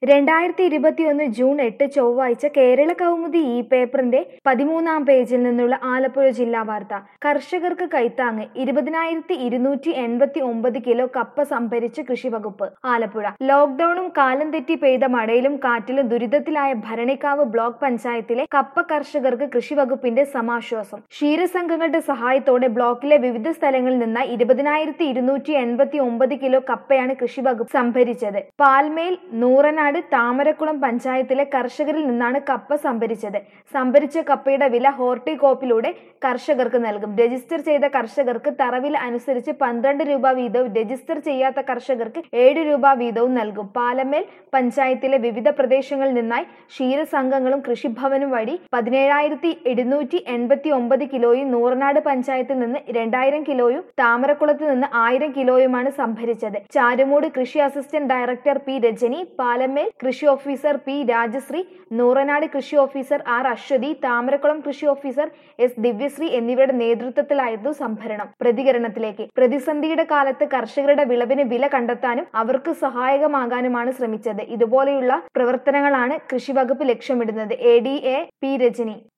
രണ്ടായിരത്തി ഇരുപത്തിയൊന്ന് ജൂൺ എട്ട് ചൊവ്വാഴ്ച കേരള കൗമുദി ഈ പേപ്പറിന്റെ പതിമൂന്നാം പേജിൽ നിന്നുള്ള ആലപ്പുഴ ജില്ലാ വാർത്ത കർഷകർക്ക് കൈത്താങ്ങ് ഇരുപതിനായിരത്തി ഇരുന്നൂറ്റി എൺപത്തി ഒമ്പത് കിലോ കപ്പ സംഭരിച്ച് കൃഷിവകുപ്പ് ആലപ്പുഴ ലോക്ഡൌണും കാലം തെറ്റി പെയ്ത മഴയിലും കാറ്റിലും ദുരിതത്തിലായ ഭരണിക്കാവ് ബ്ലോക്ക് പഞ്ചായത്തിലെ കപ്പ കർഷകർക്ക് കൃഷിവകുപ്പിന്റെ സമാശ്വാസം ക്ഷീരസംഘങ്ങളുടെ സഹായത്തോടെ ബ്ലോക്കിലെ വിവിധ സ്ഥലങ്ങളിൽ നിന്ന് ഇരുപതിനായിരത്തി ഇരുന്നൂറ്റി എൺപത്തി ഒമ്പത് കിലോ കപ്പയാണ് കൃഷിവകുപ്പ് സംഭരിച്ചത് പാൽമേൽ നൂറനാട് താമരക്കുളം പഞ്ചായത്തിലെ കർഷകരിൽ നിന്നാണ് കപ്പ സംഭരിച്ചത് സംഭരിച്ച കപ്പയുടെ വില ഹോർട്ടികോപ്പിലൂടെ കർഷകർക്ക് നൽകും രജിസ്റ്റർ ചെയ്ത കർഷകർക്ക് തറവില അനുസരിച്ച് പന്ത്രണ്ട് രൂപ വീതവും രജിസ്റ്റർ ചെയ്യാത്ത കർഷകർക്ക് ഏഴ് രൂപ വീതവും നൽകും പാലമേൽ പഞ്ചായത്തിലെ വിവിധ പ്രദേശങ്ങളിൽ നിന്നായി ക്ഷീരസംഘങ്ങളും കൃഷിഭവനും വഴി പതിനേഴായിരത്തി എഴുന്നൂറ്റി എൺപത്തി ഒമ്പത് കിലോയും നൂറനാട് പഞ്ചായത്തിൽ നിന്ന് രണ്ടായിരം കിലോയും താമരക്കുളത്ത് നിന്ന് ആയിരം കിലോയുമാണ് സംഭരിച്ചത് ചാരുമൂട് കൃഷി assistant director P Rajani Palamel കൃഷി ഓഫീസർ പി രാജശ്രീ നൂറനാട് കൃഷി ഓഫീസർ ആർ അശ്വതി താമരക്കുളം കൃഷി ഓഫീസർ എസ് ദിവ്യശ്രീ എന്നിവരുടെ നേതൃത്വത്തിലായിരുന്നു സംഭരണം പ്രതികരണത്തിലേക്ക് പ്രതിസന്ധിയുടെ കാലത്ത് കർഷകരുടെ വിളവിന് വില കണ്ടെത്താനും അവർക്ക് സഹായകമാകാനുമാണ് ശ്രമിച്ചത് ഇതുപോലെയുള്ള പ്രവർത്തനങ്ങളാണ് കൃഷിവകുപ്പ് ലക്ഷ്യമിടുന്നത് A D A P Rajani